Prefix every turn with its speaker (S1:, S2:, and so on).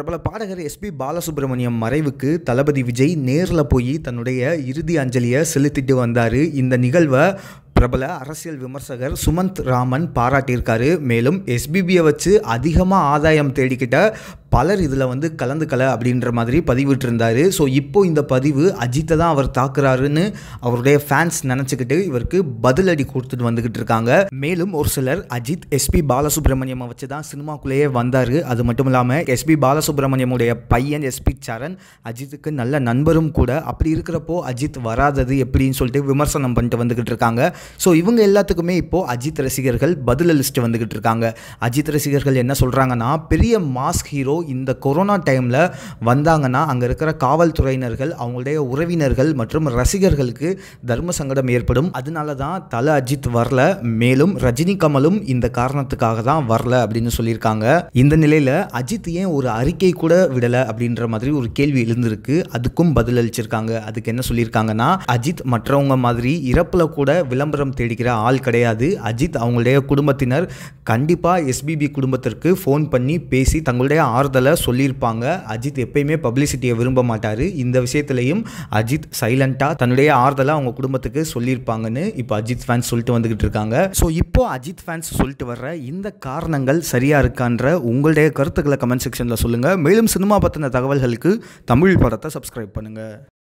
S1: பிரபல பாடகர் எஸ்பி பாலசுப்ரமணியம் மறைவுக்கு தளபதி விஜய் நேரில் போய் தன்னுடைய இறுதி அஞ்சலியை செலுத்திட்டு வந்தார் இந்த நிகழ்வை பிரபல அரசியல் விமர்சகர் சுமந்த் ராமன் பாராட்டியிருக்காரு மேலும் எஸ்பிபியை வச்சு அதிகமாக ஆதாயம் தேடிக்கிட்ட பலர் இதில் வந்து கலந்துக்கல அப்படின்ற மாதிரி பதிவிட்டிருந்தார் ஸோ இப்போ இந்த பதிவு அஜித்தை தான் அவர் தாக்குறாருன்னு அவருடைய ஃபேன்ஸ் நினச்சிக்கிட்டு இவருக்கு பதிலடி கொடுத்துட்டு வந்துக்கிட்டு இருக்காங்க மேலும் ஒரு சிலர் அஜித் எஸ்பி பாலசுப்ரமணியமை வச்சு தான் சினிமாக்குள்ளேயே வந்தார் அது மட்டும் இல்லாமல் எஸ்பி பாலசுப்ரமணியமுடைய பையன் எஸ்பி சரண் அஜித்துக்கு நல்ல நண்பரும் கூட அப்படி இருக்கிறப்போ அஜித் வராதது எப்படின்னு சொல்லிட்டு விமர்சனம் பண்ணிட்டு வந்துக்கிட்டு இருக்காங்க ஸோ இவங்க எல்லாத்துக்குமே இப்போது அஜித் ரசிகர்கள் பதில் லிஸ்ட் வந்துக்கிட்டு இருக்காங்க அஜித் ரசிகர்கள் என்ன சொல்கிறாங்கன்னா பெரிய மாஸ்க் ஹீரோ இந்த கொரோனா டைமில் வந்தாங்கன்னா அங்கே இருக்கிற காவல்துறையினர்கள் அவங்களுடைய உறவினர்கள் மற்றும் ரசிகர்களுக்கு தர்ம சங்கடம் ஏற்படும் அதனால தான் தல அஜித் வரல மேலும் ரஜினி கமலும் இந்த காரணத்துக்காக தான் வரல அப்படின்னு சொல்லியிருக்காங்க இந்த நிலையில் அஜித் ஏன் ஒரு அறிக்கை கூட விடலை அப்படின்ற மாதிரி ஒரு கேள்வி எழுந்திருக்கு அதுக்கும் பதில் அளிச்சிருக்காங்க அதுக்கு என்ன சொல்லியிருக்காங்கன்னா அஜித் மற்றவங்க மாதிரி இறப்புல கூட விளம்பரம் தேடிக்கிற ஆள் கிடையாது அஜித் அவங்களுடைய குடும்பத்தினர் கண்டிப்பாக எஸ்பிபி குடும்பத்திற்கு ஃபோன் பண்ணி பேசி தங்களுடைய ஆறுதலை சொல்லியிருப்பாங்க அஜித் எப்பயுமே பப்ளிசிட்டியை விரும்ப மாட்டார் இந்த விஷயத்துலையும் அஜித் சைலண்ட்டாக தன்னுடைய ஆறுதலை அவங்க குடும்பத்துக்கு சொல்லியிருப்பாங்கன்னு இப்போ அஜித் ஃபேன்ஸ் சொல்லிட்டு வந்துகிட்டு இருக்காங்க ஸோ இப்போ அஜித் ஃபேன்ஸ் சொல்லிட்டு வர்ற இந்த காரணங்கள் சரியாக இருக்கான்ற உங்களுடைய கருத்துக்களை கமெண்ட் செக்ஷனில் சொல்லுங்கள் மேலும் சினிமா பற்றின தகவல்களுக்கு தமிழ் படத்தை சப்ஸ்கிரைப் பண்ணுங்கள்